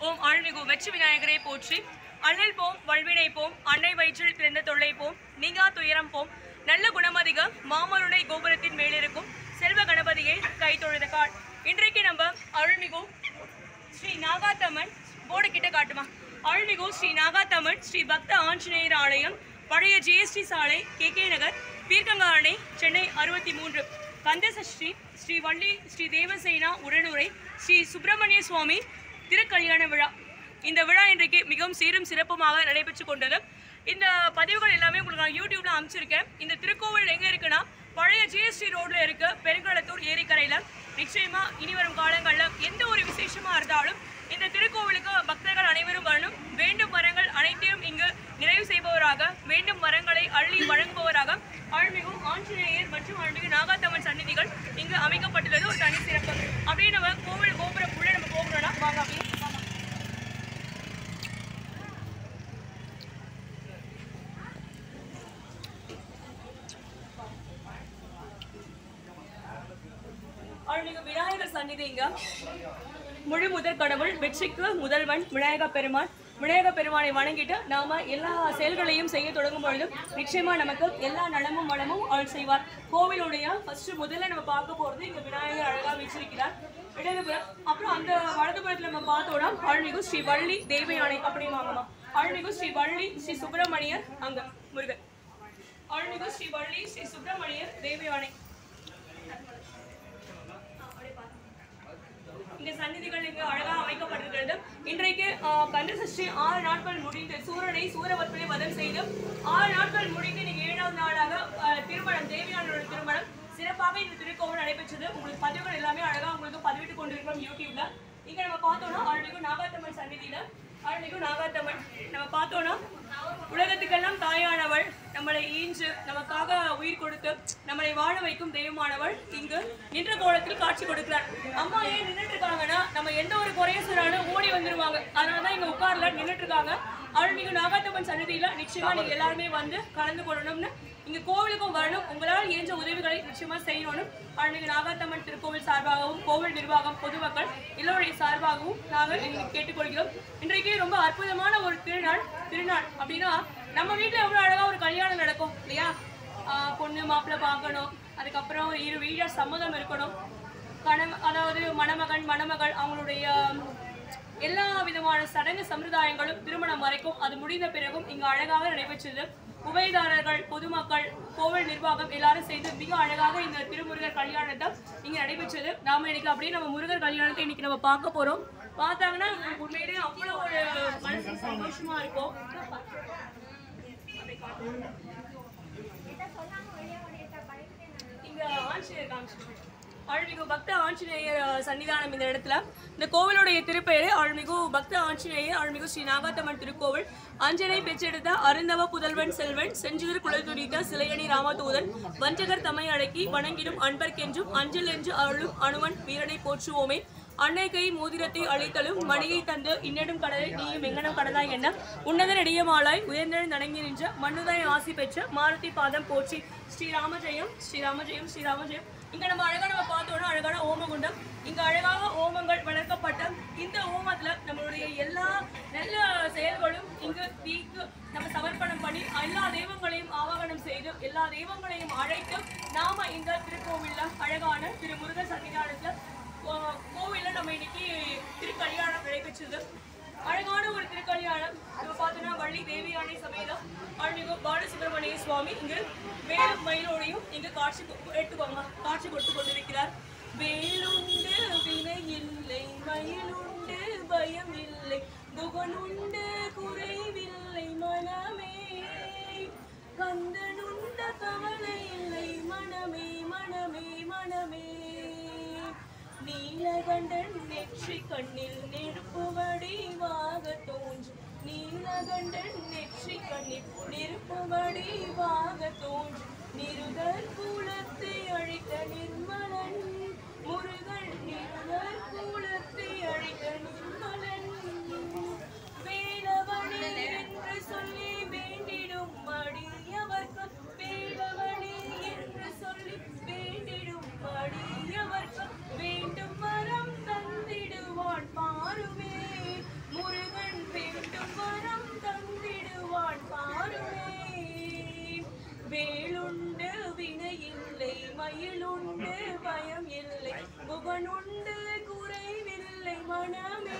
ஓம் அருள்மிகு வெற்றி விநாயகரை போற்றி அண்ணல் போம் வல்வினை போம் அன்னை வயிற்றில் பிறந்த தொல்லை போம் நீங்கா துயரம் போம் நல்ல குணமதிக மாமருணை கோபுரத்தின் மேலிருக்கும் செல்வ கணபதியை கை தொழுத கால் இன்றைக்கு நம்ம அருள்மிகு ஸ்ரீ நாகாத்தம்மன் போர்டு கிட்ட காட்டுமா அருள்மிகு ஸ்ரீ நாகாத்தம்மன் ஸ்ரீ பக்த ஆஞ்சநேயர் ஆலயம் பழைய ஜிஎஸ்டி சாலை கே கே நகர் பீர்க்கங்கா அணை சென்னை அறுபத்தி மூன்று கந்தசஷ்டி ஸ்ரீ வள்ளி ஸ்ரீ தேவசேனா உடனுரை ஸ்ரீ சுப்பிரமணிய சுவாமி திருக்கல்யாண விழா இந்த விழா இன்றைக்கு மிகவும் சீரும் சிறப்புமாக நடைபெற்று கொண்டது இந்த பதிவுகள் எல்லாமே உங்களுக்கு நான் யூடியூப்ல அமைச்சிருக்கேன் இந்த திருக்கோவில் எங்க இருக்குன்னா பழைய ஜிஎஸ்டி ரோட்ல இருக்கு பெருங்கடத்தூர் ஏரிக்கரையில நிச்சயமா இனி வரும் காலங்கள்ல எந்த ஒரு விசேஷமா இருந்தாலும் இந்த திருக்கோவிலுக்கு பக்தர்கள் அனைவரும் வரணும் வேண்டும் வரங்கள் அனைத்தையும் இங்கு நிறைவு செய்பவராக வேண்டும் வரங்களை அள்ளி வழங்குபவராக அருள்மிகு ஆஞ்சநேயர் மற்றும் அருள்மிகு நாகாத்தம்மன் சந்நிதிகள் இங்கு அமைக்கப்பட்டுள்ளது ஒரு தனி சிறப்பு அப்படியே நம்ம கோவில் கோபுரம் உள்ள நம்ம போகணும்னா வாங்க அப்படியே வாங்க. அருள்மிகு விநாயகர் சந்நிதி இங்க முழு முதற் கடவுள் வெற்றிக்கு முதல்வன் விநாயக பெருமான் விநாயக பெருமானை வணங்கிட்டு நாம எல்லா செயல்களையும் செய்ய தொடங்கும் பொழுது நிச்சயமா நமக்கு எல்லா நலமும் வளமும் அருள் செய்வார் கோவிலுடைய ஃபர்ஸ்ட் முதல்ல நம்ம பார்க்க போறது இங்க விநாயகர் அழகா வீச்சிருக்கிறார் இடதுபுறம் அப்புறம் அந்த வலதுபுறத்துல நம்ம பார்த்தோம்னா அருள்மிகு ஸ்ரீ வள்ளி தேவயானை அப்படி வாங்கலாம் அருள்மிகு ஸ்ரீ வள்ளி ஸ்ரீ சுப்பிரமணியர் அங்க முருகன் அருள்மிகு ஸ்ரீ வள்ளி ஸ்ரீ சுப்பிரமணியர் தேவயானை இந்த சந்நிதிகள் இங்கு அழகாக அமைக்கப்பட்டிருக்கிறது இன்றைக்கு ஆஹ், கந்த சஷ்டி ஆறு நாட்கள் முடிந்து சூரனை சூரபத்மனை வதம் செய்து ஆறு நாட்கள் முடிந்து இன்னைக்கு ஏழாவது நாளாக ஆஹ், திருமணம் தேவியானோட திருமணம் சிறப்பாக இந்த திருக்கோவில் நடைபெற்றது உங்களுக்கு பதிவுகள் எல்லாமே அழகாக உங்களுக்கு பதிவிட்டு கொண்டிருக்கிறோம் யூடியூப்ல இங்க நம்ம பார்த்தோம்னா அருள்மிகு நாகாத்தம்மன் சந்நிதியில அருள்மிகு நாகாத்தம்மன் நம்ம பார்த்தோம்னா உலகத்துக்கெல்லாம் தாயானவள் நம்மளை ஈஞ்சு நமக்காக உயிர் கொடுத்து நம்மளை வாழ வைக்கும் தெய்வமானவள் இங்கு நின்ற கோலத்தில் காட்சி கொடுக்கிறார் அம்மா ஏன் நின்றுட்டு இருக்காங்கன்னா நம்ம எந்த ஒரு குறைய சொன்னாலும் ஓடி வந்துருவாங்க அதனாலதான் இங்க உட்கார்ல நின்றுட்டு இருக்காங்க அருள்மிகு நாகாத்தம்மன் சன்னதியில நிச்சயமா நீங்க எல்லாருமே வந்து கலந்து கொள்ளணும்னு இங்க கோவிலுக்கும் வரணும் உங்களால் இயன்ற உதவிகளை நிச்சயமா செய்யணும் அருள்மிகு நாகாத்தம்மன் திருக்கோவில் சார்பாகவும் கோவில் நிர்வாகம் பொதுமக்கள் எல்லோருடைய சார்பாகவும் நாங்கள் இங்கு கேட்டுக்கொள்கிறோம் இன்றைக்கு ரொம்ப அற்புதமான ஒரு திருநாள் திருநாள் அப்படின்னா நம்ம வீட்டில் எவ்வளோ அழகா ஒரு கல்யாணம் நடக்கும் இல்லையா ஆஹ் பொண்ணு மாப்பிள்ளை பார்க்கணும் அதுக்கப்புறம் இரு வீடர் சம்மதம் இருக்கணும் கணவ அதாவது மணமகன் மணமகள் அவங்களுடைய எல்லா விதமான சடங்கு சம்பிரதாயங்களும் திருமணம் வரைக்கும் அது முடிந்த பிறகும் இங்கு அழகாக நடைபெற்றது உபயதாரர்கள் பொதுமக்கள் கோவில் நிர்வாகம் எல்லாரும் செய்து மிக அழகாக இந்த திருமுருகர் கல்யாணத்தை இங்க நடைபெற்றது நாம இன்னைக்கு அப்படியே நம்ம முருகர் கல்யாணத்தை இன்னைக்கு நம்ம பார்க்க போறோம் பார்த்தாங்கன்னா உண்மையிலேயே அவ்வளோ ஒரு மனசு சந்தோஷமா இருக்கும் இங்க ஆஞ்சநேயர் காமிச்சிருக்கோம் அருள்மிகு பக்த ஆஞ்சநேயர் அஹ், சன்னிதானம் இந்த இடத்துல இந்த கோவிலுடைய திருப்பெயரு அருள்மிகு பக்த ஆஞ்சநேயர் அருள்மிகு ஸ்ரீ நாகாத்தம்மன் திருக்கோவில் அஞ்சனை பெற்றெடுத்த அருந்தவ புதல்வன் செல்வன் செஞ்சிதர் குலத்துரித்த சிலையணி ராமதூதன் வஞ்சகர் தம்மை அடக்கி வணங்கிடும் அன்பர்க்கென்றும் அஞ்சல் என்று அருளும் அணுவன் வீரனை போற்றுவோமே அன்னை கை மோதிரத்தை அழித்தலும் மணியை தந்து இன்னடும் கடலை நீயும் எங்கனம் கடலாய் என்ன உன்னதன் இடையமாலாய் உயர்ந்தன் நடங்கி நின்ற மண்ணுதாய் ஆசி பெற்ற மாருதி பாதம் போற்றி ஸ்ரீராம ஜெயம் ஸ்ரீராம ஜெயம் ஸ்ரீராம ஜெயம் இங்க நம்ம அழகா நம்ம பார்த்தோம்னா அழகான ஓமகுண்டம் இங்க அழகாக ஓமங்கள் வளர்க்கப்பட்ட இந்த ஓமத்துல நம்மளுடைய எல்லா நல்ல செயல்களும் இங்கு தீக்கு நம்ம சமர்ப்பணம் பண்ணி எல்லா தெய்வங்களையும் ஆவாகனம் செய்து எல்லா தெய்வங்களையும் அழைத்து நாம இந்த திருக்கோவில்ல அழகான திரு முருகன் சன்னிதானத்துல கோ- கோவில்ல நம்ம இன்னைக்கு திருக்கல்யாணம் நடைபெற்றது அழகான ஒரு திருக்கல்யாணம் நம்ம பார்த்தோம்னா வள்ளி தேவியானை சமேதம் அருள்மிகு பாலசுப்ரமணிய சுவாமி இங்கு வேலும் மயிலோடையும் இங்கு காட்சி கொ- எடுத்துக்கோங்க காட்சி கொடுத்து கொண்டிருக்கிறார் வேலுண்டு வினை இல்லை மயிலுண்டு பயம் இல்லை புகனுண்டு குறைவில்லை மனமே கந்தனுண்ட கவலை இல்லை மனமே மனமே மனமே நீலகண்டன் நெற்றி கண்ணில் நெருப்பு வடிவாக தோன்றும் நீலகண்டன் நெற்றி கண்ணில் நெருப்பு வடிவாக தோன்றும் நிருதர் குலத்தை அழித்த நிர்மலன் முருகன் நிருதர் குலத்தை அழித்த நிர்மலன் வேலவனே என்று சொல்லி வேண்டிடும் அடியவர்க்கு வேலவனே என்று சொல்லி வேண்டிடும் அடியவர்க்கு வேண்டும் வரம் தந்திடுவான் பாருவே மயிலுண்டு பயம் இல்லை முகனுண்டு குறைவில்லை மனமே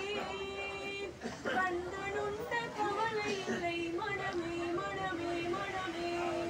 கந்தனுண்ட கவலை இல்லை மனமே மனமே மனமே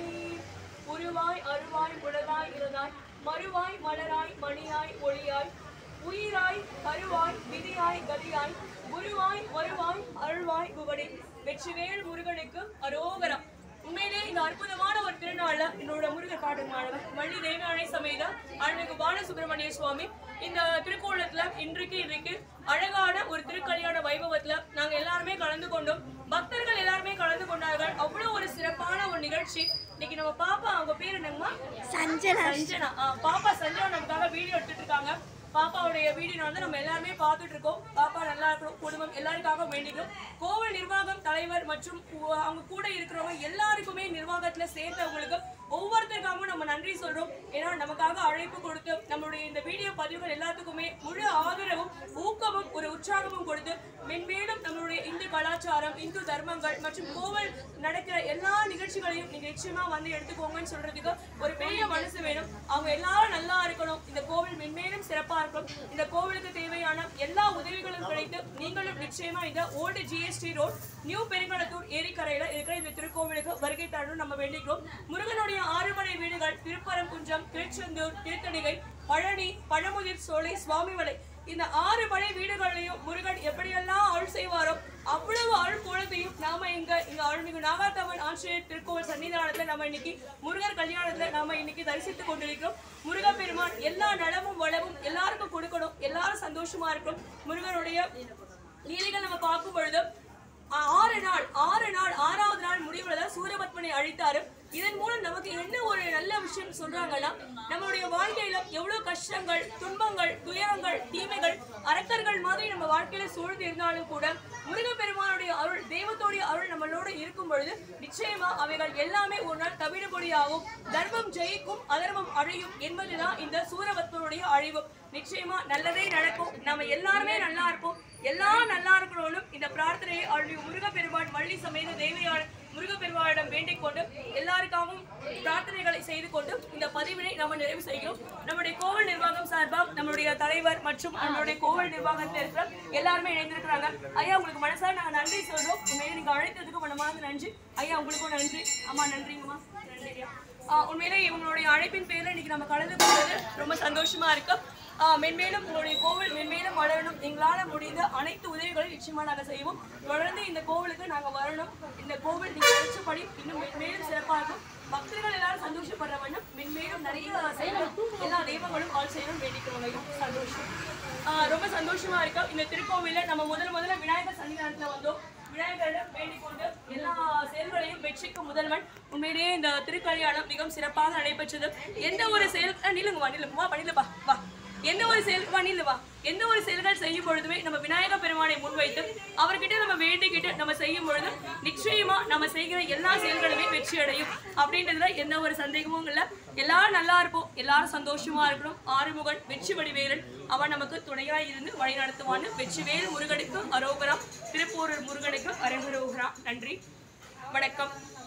உருவாய் அருவாய் உலகாய் இருதாய் மறுவாய் மலராய் மணியாய் ஒளியாய் உயிராய் அருவாய் விதியாய் கதியாய் குருவாய் வருவாய் அருள்வாய் குகடி வெற்றிவேல் முருகனுக்கு அரோகரம் உண்மையிலே இந்த அற்புதமான ஒரு திருநாள்ல என்னோட முருகர் காடு மாணவர் வள்ளி தேவயானை சமேத அருள்மிகு பாலசுப்ரமணிய சுவாமி இந்த திருக்கோலத்துல இன்றைக்கு இன்றைக்கு அழகான ஒரு திருக்கல்யாண வைபவத்துல நாங்க எல்லாருமே கலந்து கொண்டோம் பக்தர்கள் எல்லாருமே கலந்து கொண்டார்கள் அவ்வளவு ஒரு சிறப்பான ஒரு நிகழ்ச்சி இன்னைக்கு நம்ம பாப்பா அவங்க பேர் என்னங்கம்மா சஞ்சனா சஞ்சனா ஆ, பாப்பா சஞ்சனா நமக்காக வீடியோ எடுத்துட்டு இருக்காங்க பாப்பாவுடைய வீடியோ வந்து நம்ம எல்லாருமே பார்த்துட்டு இருக்கோம் பாப்பா நல்லா இருக்கணும் குடும்பம் எல்லாருக்காக வேண்டிக்கிறோம் கோவில் நிர்வாகம் தலைவர் மற்றும் உ- அவங்க கூட இருக்கிறவங்க எல்லாருக்குமே நிர்வாகத்துல சேர்த்தவங்களுக்கு ஒவ்வொருத்தருக்காகவும் நம்ம நன்றி சொல்றோம் ஏன்னா நமக்காக அழைப்பு கொடுத்து நம்மளுடைய இந்த வீடியோ பதிவுகள் எல்லாத்துக்குமே முழு ஆதரவும் ஊக்கமும் ஒரு உற்சாகமும் கொடுத்து மென்மேலும் நம்மளுடைய இந்து கலாச்சாரம் இந்து தர்மங்கள் மற்றும் கோவில் நடக்கிற எல்லா நிகழ்ச்சிகளையும் நீங்க நிச்சயமா வந்து எடுத்துக்கோங்கன்னு சொல்றதுக்கு ஒரு பெரிய மனசு வேணும் அவங்க எல்லாரும் நல்லா இருக்கணும் இந்த கோவில் மென்மேலும் சிறப்பா இருக்கணும் இந்த கோவிலுக்கு தேவையான எல்லா உதவிகளும் கிடைத்து நீங்களும் நிச்சயமா இந்த old GST road new Perungadathur ஏரிக்கரையில இருக்கிற இந்த திருக்கோவிலுக்கு வருகை தரணும் நம்ம வேண்டிக்கிறோம் முருகனுடைய ஆறுமலை வீடுகள் திருப்பரங்குன்றம் திருச்செந்தூர் திருத்தணிகை பழனி பழமுதிர் சோலை சுவாமிமலை இந்த ஆறு மலை வீடுகளையும் முருகன் எப்படியெல்லாம் அருள் செய்வாரோ அவ்வளவு அருள் கோலத்தையும் நாம இங்க இங்க அருள்மிகு நாகாத்தம்மன் ஆசிரியர் திருக்கோவில் சன்னிதானத்துல நம்ம இன்னைக்கு முருகர் கல்யாணத்துல நாம இன்னைக்கு தரிசித்துக் கொண்டிருக்கிறோம் முருகப்பெருமான் எல்லா நலமும் வளமும் எல்லாருக்கும் கொடுக்கணும் எல்லாரும் சந்தோஷமா இருக்கணும் முருகனுடைய லீலைகள் நம்ம பார்க்கும் பொழுது ஆ- ஆறு நாள் ஆறு நாள் ஆறாவது நாள் முடிவுல தான் சூரபத்மனை அழித்தாரு இதன் மூலம் நமக்கு என்ன ஒரு நல்ல விஷயம் சொல்றாங்கன்னா நம்மளுடைய வாழ்க்கையில எவ்வளவு கஷ்டங்கள் துன்பங்கள் துயரங்கள் தீமைகள் அரக்கர்கள் மாதிரி நம்ம வாழ்க்கையில சூழ்ந்து இருந்தாலும் கூட முருகப்பெருமானுடைய அருள் தெய்வத்தோடைய அருள் நம்மளோட இருக்கும் பொழுது நிச்சயமா அவைகள் எல்லாமே ஒரு நாள் தவிடுபொடியாகும் தர்மம் ஜெயிக்கும் அதர்மம் அழியும் என்பதுதான் இந்த சூரபத்மனுடைய அழிவு நிச்சயமா நல்லதே நடக்கும் நம்ம எல்லாருமே நல்லா இருப்போம் எல்லாம் நல்லா இருக்கணும்னு இந்த பிரார்த்தனையை அருள்மிகு முருகப்பெருமான் வள்ளி சமேத தேவையான முருகப்பெருமானிடம் வேண்டிக் கொண்டு எல்லாருக்காகவும் பிரார்த்தனைகளை செய்து கொண்டு இந்த பதிவினை நம்ம நிறைவு செய்கிறோம் நம்முடைய கோவில் நிர்வாகம் சார்பாக நம்மளுடைய தலைவர் மற்றும் நம்மளுடைய கோவில் நிர்வாகத்தில் இருக்கிற எல்லாருமே இணைந்திருக்கிறாங்க ஐயா உங்களுக்கு மனசார நாங்க நன்றி சொல்றோம் உண்மையிலே நீங்க அழைத்ததுக்கு மனமார்ந்த நன்றி ஐயா உங்களுக்கும் நன்றி அம்மா நன்றிங்கம்மா நன்றி ஐயா ஆஹ் உண்மையிலே இவங்களுடைய அழைப்பின் பேர்ல இன்னைக்கு நம்ம கலந்து கொண்டது ரொம்ப சந்தோஷமா இருக்கு ஆஹ் மென்மேலும் உங்களுடைய கோவில் மென்மேலும் வளரணும் எங்களால முடிந்த அனைத்து உதவிகளையும் நிச்சயமா நாங்க செய்வோம் தொடர்ந்து இந்த கோவிலுக்கு நாங்க வரணும் இந்த கோவில் நீங்க நினைச்சபடி இன்னும் மென்மேலும் சிறப்பா இருக்கும் பக்தர்கள் எல்லாரும் சந்தோஷப்படுற வண்ணம் மென்மேலும் நிறைய செய்யணும் எல்லா தெய்வங்களும் ஆள் செய்யணும் வேண்டிக்கிறோம் ஐயா. சந்தோஷம் ஆஹ் ரொம்ப சந்தோஷமா இருக்கு இந்த திருக்கோவில நம்ம முதல் முதல்ல விநாயகர் சன்னிதானத்துல வந்தோம் விநாயகரிடம் வேண்டிக் கொண்டு எல்லா செயல்களையும் வெற்றிக்கு முதல்வன் உண்மையிலேயே இந்த திருக்கல்யாணம் மிகவும் சிறப்பாக நடைபெற்றது எந்த ஒரு செயல் அஹ் நில்லுங்க வா நில்லுங்க வா பண்ணில வா வா எந்த ஒரு செயல் வா நில்லு வா எந்த ஒரு செயல்கள் செய்யும் பொழுதுமே நம்ம விநாயக பெருமானை முன்வைத்து அவர்கிட்ட நம்ம வேண்டிக்கிட்டு நம்ம செய்யும் பொழுது நிச்சயமா நம்ம செய்கிற எல்லா செயல்களுமே வெற்றி அடையும் அப்படின்றதுல எந்த ஒரு சந்தேகமும் இல்லை எல்லாரும் நல்லா இருப்போம் எல்லாரும் சந்தோஷமா இருக்கணும் ஆறுமுகன் வெற்றி வடிவேலன் அவன் நமக்கு துணையாய் இருந்து வழி நடத்துவான்னு வெற்றிவேல் முருகனுக்கு அரோகரா திருப்பூரூர் முருகனுக்கு அரகரோகரா நன்றி வணக்கம்